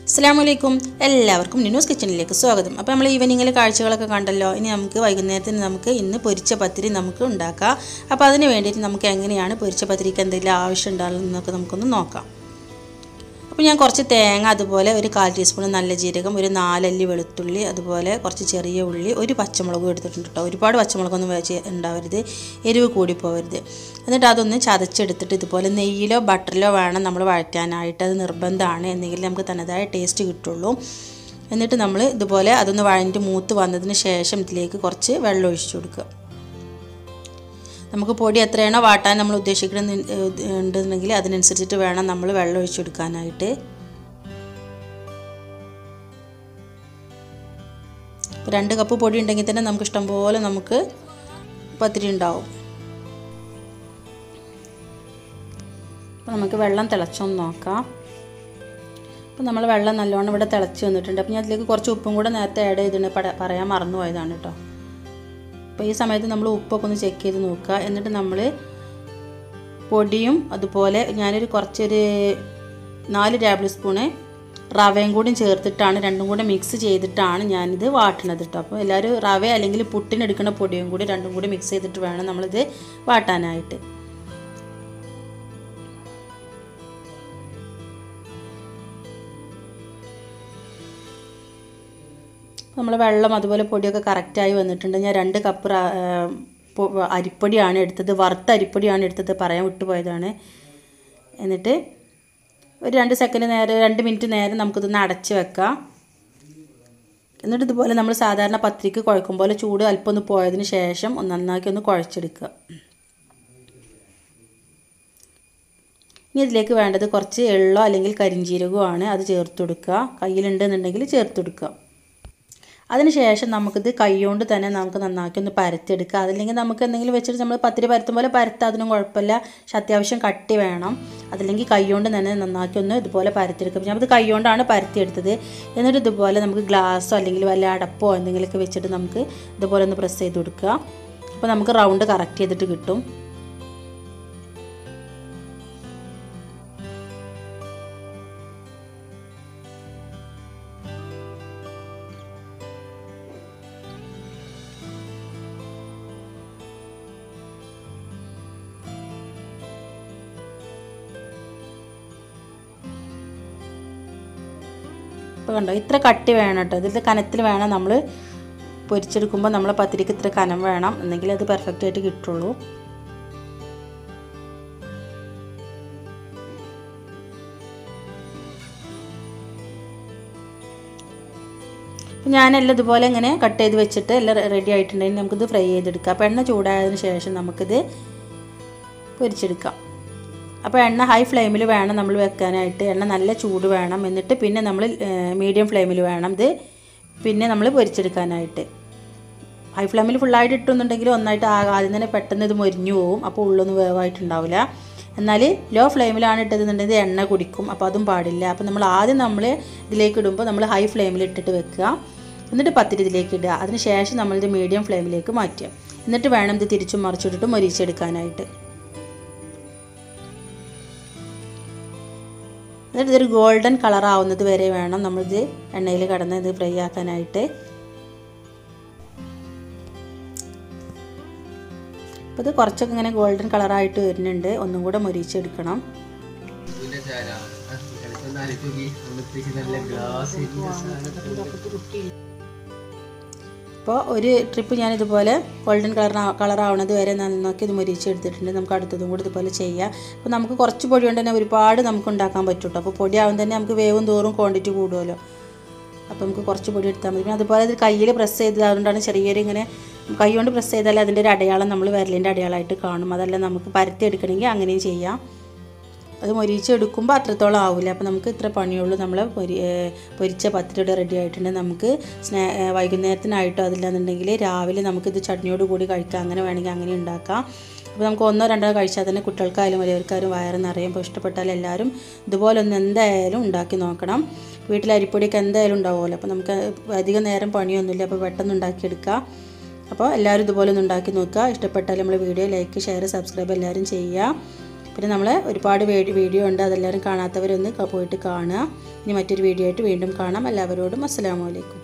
അസ്സാമലൈക്കും എല്ലാവർക്കും ന്യൂസ് കിച്ചണിലേക്ക് സ്വാഗതം അപ്പോൾ നമ്മൾ ഈവനിങ്ങിൽ കാഴ്ചകളൊക്കെ കണ്ടല്ലോ ഇനി നമുക്ക് വൈകുന്നേരത്തിന് നമുക്ക് ഇന്ന് പൊരിച്ച പത്തിരി നമുക്ക് ഉണ്ടാക്കാം അപ്പോൾ അതിന് വേണ്ടിയിട്ട് നമുക്ക് എങ്ങനെയാണ് പൊരിച്ച പത്തിരിക്ക് എന്തെങ്കിലും ആവശ്യം ഉണ്ടാകുന്നതൊക്കെ നമുക്കൊന്ന് നോക്കാം അപ്പോൾ ഞാൻ കുറച്ച് തേങ്ങ അതുപോലെ ഒരു കാൽ ടീസ്പൂൺ നല്ല ജീരകം ഒരു നാലല്ലി വെളുത്തുള്ളി അതുപോലെ കുറച്ച് ചെറിയ ഉള്ളി ഒരു പച്ചമുളകും എടുത്തിട്ടുണ്ട് കേട്ടോ ഒരുപാട് പച്ചമുളകൊന്നും വെച്ച് ഉണ്ടാവരുത് എരിവ് കൂടി പോകരുത് എന്നിട്ട് അതൊന്ന് ചതച്ചെടുത്തിട്ട് ഇതുപോലെ നെയ്യിലോ ബട്ടറിലോ വേണം നമ്മൾ വഴറ്റാനായിട്ട് അത് നിർബന്ധമാണ് എന്നെങ്കിൽ നമുക്ക് തനതായ ടേസ്റ്റ് കിട്ടുള്ളൂ എന്നിട്ട് നമ്മൾ ഇതുപോലെ അതൊന്ന് വഴഞ്ഞിട്ട് മൂത്ത് വന്നതിന് ശേഷം ഇതിലേക്ക് കുറച്ച് വെള്ളം ഒഴിച്ചു കൊടുക്കുക നമുക്ക് പൊടി എത്രയാണോ വാട്ടാൻ നമ്മൾ ഉദ്ദേശിക്കുന്നത് ഉണ്ടെന്നുണ്ടെങ്കിൽ അതിനനുസരിച്ചിട്ട് വേണം നമ്മൾ വെള്ളം ഒഴിച്ചു കൊടുക്കാനായിട്ട് രണ്ട് കപ്പ് പൊടി ഉണ്ടെങ്കിൽ തന്നെ നമുക്ക് ഇഷ്ടംപോലെ നമുക്ക് പത്തിരി ഉണ്ടാവും അപ്പോൾ നമുക്ക് വെള്ളം തിളച്ചൊന്ന് നോക്കാം അപ്പോൾ നമ്മൾ വെള്ളം നല്ലോണം ഇവിടെ തിളച്ച് വന്നിട്ടുണ്ട് അപ്പോൾ ഞാൻ അതിലേക്ക് കുറച്ച് ഉപ്പും കൂടെ നേരത്തെ ആഡ് ചെയ്തിട്ടുണ്ട് പറയാൻ മറന്നു പോയതാണ് കേട്ടോ അപ്പോൾ ഈ സമയത്ത് നമ്മൾ ഉപ്പൊക്കെ ഒന്ന് ചെക്ക് ചെയ്ത് നോക്കുക എന്നിട്ട് നമ്മൾ പൊടിയും അതുപോലെ ഞാനൊരു കുറച്ചൊരു നാല് ടേബിൾ സ്പൂണ് റവയും കൂടി ചേർത്തിട്ടാണ് രണ്ടും കൂടെ മിക്സ് ചെയ്തിട്ടാണ് ഞാനിത് വാട്ടണത് കേട്ടോ അപ്പോൾ എല്ലാവരും റവ അല്ലെങ്കിൽ പുട്ടിനെടുക്കുന്ന പൊടിയും കൂടി രണ്ടും കൂടി മിക്സ് ചെയ്തിട്ട് വേണം നമ്മളിത് വാട്ടാനായിട്ട് നമ്മൾ വെള്ളം അതുപോലെ പൊടിയൊക്കെ കറക്റ്റായി വന്നിട്ടുണ്ട് ഞാൻ രണ്ട് കപ്പ് അരിപ്പൊടിയാണ് എടുത്തത് വറുത്ത അരിപ്പൊടിയാണ് എടുത്തത് പറയാൻ വിട്ടുപോയതാണ് എന്നിട്ട് ഒരു രണ്ട് സെക്കൻഡ് നേരം രണ്ട് മിനിറ്റ് നേരം നമുക്കിതൊന്ന് അടച്ച് വെക്കാം എന്നിട്ട് ഇതുപോലെ നമ്മൾ സാധാരണ പത്തിരിക്ക് കുഴക്കും പോലെ ചൂട് അല്പം ഒന്ന് പോയതിന് ശേഷം ഒന്ന് നന്നാക്കി ഒന്ന് കുഴച്ചെടുക്കുക ഇനി ഇതിലേക്ക് വേണ്ടത് കുറച്ച് എള്ളോ അല്ലെങ്കിൽ കരിഞ്ചീരകമോ ആണ് അത് ചേർത്ത് കൊടുക്കുക കയ്യിലുണ്ടെന്നുണ്ടെങ്കിൽ ചേർത്ത് കൊടുക്കുക അതിനുശേഷം നമുക്കിത് കൈകൊണ്ട് തന്നെ നമുക്ക് നന്നാക്കി ഒന്ന് പരത്തിയെടുക്കുക അതല്ലെങ്കിൽ നമുക്ക് എന്തെങ്കിലും വെച്ചിട്ട് നമ്മൾ പത്തിരി പരത്തും പോലെ പരത്താം അതിനും കുഴപ്പമില്ല പക്ഷെ അത്യാവശ്യം കട്ടി വേണം അതല്ലെങ്കിൽ കൈകൊണ്ട് തന്നെ നന്നാക്കി ഒന്ന് ഇതുപോലെ പരത്തിയെടുക്കുക ഞാൻ അത് കൈകൊണ്ടാണ് പരത്തിയെടുത്തത് എന്നിട്ട് ഇതുപോലെ നമുക്ക് ഗ്ലാസ്സോ അല്ലെങ്കിൽ വല്ല അടപ്പോ എന്തെങ്കിലുമൊക്കെ വെച്ചിട്ട് നമുക്ക് ഇതുപോലെ ഒന്ന് പ്രസ് ചെയ്ത് കൊടുക്കുക അപ്പോൾ നമുക്ക് റൗണ്ട് കറക്റ്റ് ചെയ്തിട്ട് കിട്ടും ഇപ്പോൾ കണ്ടോ ഇത്ര കട്ടി വേണം കേട്ടോ ഇതിൻ്റെ കനത്തിൽ വേണം നമ്മൾ പൊരിച്ചെടുക്കുമ്പോൾ നമ്മളെ പത്തിരിക്ക് ഇത്ര കനം വേണം എന്നെങ്കിൽ അത് പെർഫെക്റ്റ് ആയിട്ട് കിട്ടുള്ളൂ അപ്പോൾ ഞാനെല്ലാം ഇതുപോലെ ഇങ്ങനെ കട്ട് ചെയ്ത് വെച്ചിട്ട് എല്ലാം റെഡി ആയിട്ടുണ്ടെങ്കിൽ നമുക്കിത് ഫ്രൈ ചെയ്തെടുക്കാം അപ്പോൾ എണ്ണ ചൂടായതിന് ശേഷം നമുക്കിത് പൊരിച്ചെടുക്കാം അപ്പോൾ എണ്ണ ഹൈ ഫ്ലെയിമിൽ വേണം നമ്മൾ വെക്കാനായിട്ട് എണ്ണ നല്ല ചൂട് വേണം എന്നിട്ട് പിന്നെ നമ്മൾ മീഡിയം ഫ്ലെയിമിൽ വേണം ഇത് പിന്നെ നമ്മൾ പൊരിച്ചെടുക്കാനായിട്ട് ഹൈ ഫ്ലെയിമിൽ ഫുള്ളായിട്ട് ഇട്ടുന്നുണ്ടെങ്കിൽ ഒന്നായിട്ട് ആദ്യം തന്നെ പെട്ടെന്ന് ഇത് മൊരിഞ്ഞു പോവും അപ്പോൾ ഉള്ളൊന്നും വേവായിട്ടുണ്ടാവില്ല എന്നാൽ ലോ ഫ്ലെയിമിലാണ് ഇട്ടതെന്നുണ്ടെങ്കിൽ എണ്ണ കുടിക്കും അപ്പോൾ അതും പാടില്ല അപ്പോൾ നമ്മൾ ആദ്യം നമ്മൾ ഇതിലേക്ക് ഇടുമ്പോൾ നമ്മൾ ഹൈ ഫ്ലെയിമിൽ ഇട്ടിട്ട് വെക്കുക എന്നിട്ട് പത്തിരി ഇതിലേക്ക് ഇടുക അതിന് ശേഷം നമ്മളിത് മീഡിയം ഫ്ലെയിമിലേക്ക് മാറ്റുക എന്നിട്ട് വേണം ഇത് തിരിച്ചും മറിച്ചിട്ടിട്ട് മൊരിച്ചെടുക്കാനായിട്ട് എന്നിട്ട് ഇതൊരു ഗോൾഡൻ കളർ ആവുന്നത് വരെ വേണം നമ്മളിത് എണ്ണയിൽ കടന്ന് ഇത് ഫ്രൈ ആക്കാനായിട്ട് അപ്പോൾ ഇത് കുറച്ചൊക്കെ ഇങ്ങനെ ഗോൾഡൻ കളറായിട്ട് വരുന്നുണ്ട് ഒന്നും കൂടെ മൊരിച്ചെടുക്കണം അപ്പോൾ ഒരു ട്രിപ്പ് ഞാൻ ഇതുപോലെ ഗോൾഡൻ കളർ കളർ ആവണത് വരെ നന്നാക്കി ഇത് മൊരിച്ചെടുത്തിട്ടുണ്ട് നമുക്ക് അടുത്തതും കൂടി ഇതുപോലെ ചെയ്യാം അപ്പോൾ നമുക്ക് കുറച്ച് പൊടി കൊണ്ട് തന്നെ ഒരുപാട് നമുക്ക് ഉണ്ടാക്കാൻ പറ്റും കേട്ടോ അപ്പോൾ പൊടി ആവും തന്നെ നമുക്ക് വേവും തോറും ക്വാണ്ടിറ്റി കൂടുമല്ലോ അപ്പോൾ നമുക്ക് കുറച്ച് പൊടി എടുത്താൽ മതി പിന്നെ അതുപോലെ ഇത് കയ്യിൽ പ്രസ് ചെയ്തത് അതുകൊണ്ടാണ് ചെറിയൊരു ഇങ്ങനെ കൈ കൊണ്ട് പ്രസ് ചെയ്താൽ അതിൻ്റെ ഒരു അടയാളം നമ്മൾ വിരലിൻ്റെ അടയാളമായിട്ട് കാണും അതല്ല നമുക്ക് പരത്തി എടുക്കണമെങ്കിൽ അങ്ങനെയും ചെയ്യാം അത് മൊരിച്ചെടുക്കുമ്പോൾ അത്രത്തോളം ആവില്ല അപ്പോൾ നമുക്ക് ഇത്ര പണിയുള്ളൂ നമ്മൾ പൊരി പൊരിച്ച പത്തിരിയുടെ റെഡി ആയിട്ടുണ്ട് നമുക്ക് സ്നാ വൈകുന്നേരത്തിനായിട്ടോ അതില്ലാന്നുണ്ടെങ്കിൽ രാവിലെ നമുക്കിത് ചട്നിയോട് കൂടി കഴിക്കാം അങ്ങനെ വേണമെങ്കിൽ അങ്ങനെ ഉണ്ടാക്കാം അപ്പോൾ നമുക്ക് ഒന്നോ രണ്ടോ കഴിച്ചാൽ തന്നെ കുട്ടികൾക്കായാലും വലിയവർക്കാരും വയറ് നിറയും അപ്പോൾ ഇഷ്ടപ്പെട്ടാൽ എല്ലാവരും ഇതുപോലെ ഒന്ന് എന്തായാലും ഉണ്ടാക്കി നോക്കണം വീട്ടിൽ അരിപ്പൊടിയൊക്കെ എന്തായാലും ഉണ്ടാവുമല്ലോ അപ്പോൾ നമുക്ക് അധികം നേരം പണിയൊന്നുമില്ല അപ്പോൾ പെട്ടെന്ന് ഉണ്ടാക്കിയെടുക്കാം അപ്പോൾ എല്ലാവരും ഇതുപോലെ ഒന്ന് ഉണ്ടാക്കി നോക്കുക ഇഷ്ടപ്പെട്ടാൽ നമ്മൾ വീഡിയോ ലൈക്ക് ഷെയർ സബ്സ്ക്രൈബ് എല്ലാവരും ചെയ്യുക പിന്നെ നമ്മൾ ഒരുപാട് വീഡിയോ ഉണ്ട് അതെല്ലാവരും കാണാത്തവരൊന്ന് ക- പോയിട്ട് കാണുക ഇനി മറ്റൊരു വീഡിയോ ആയിട്ട് വീണ്ടും കാണാം എല്ലാവരോടും അസ്സലാമു അലൈക്കും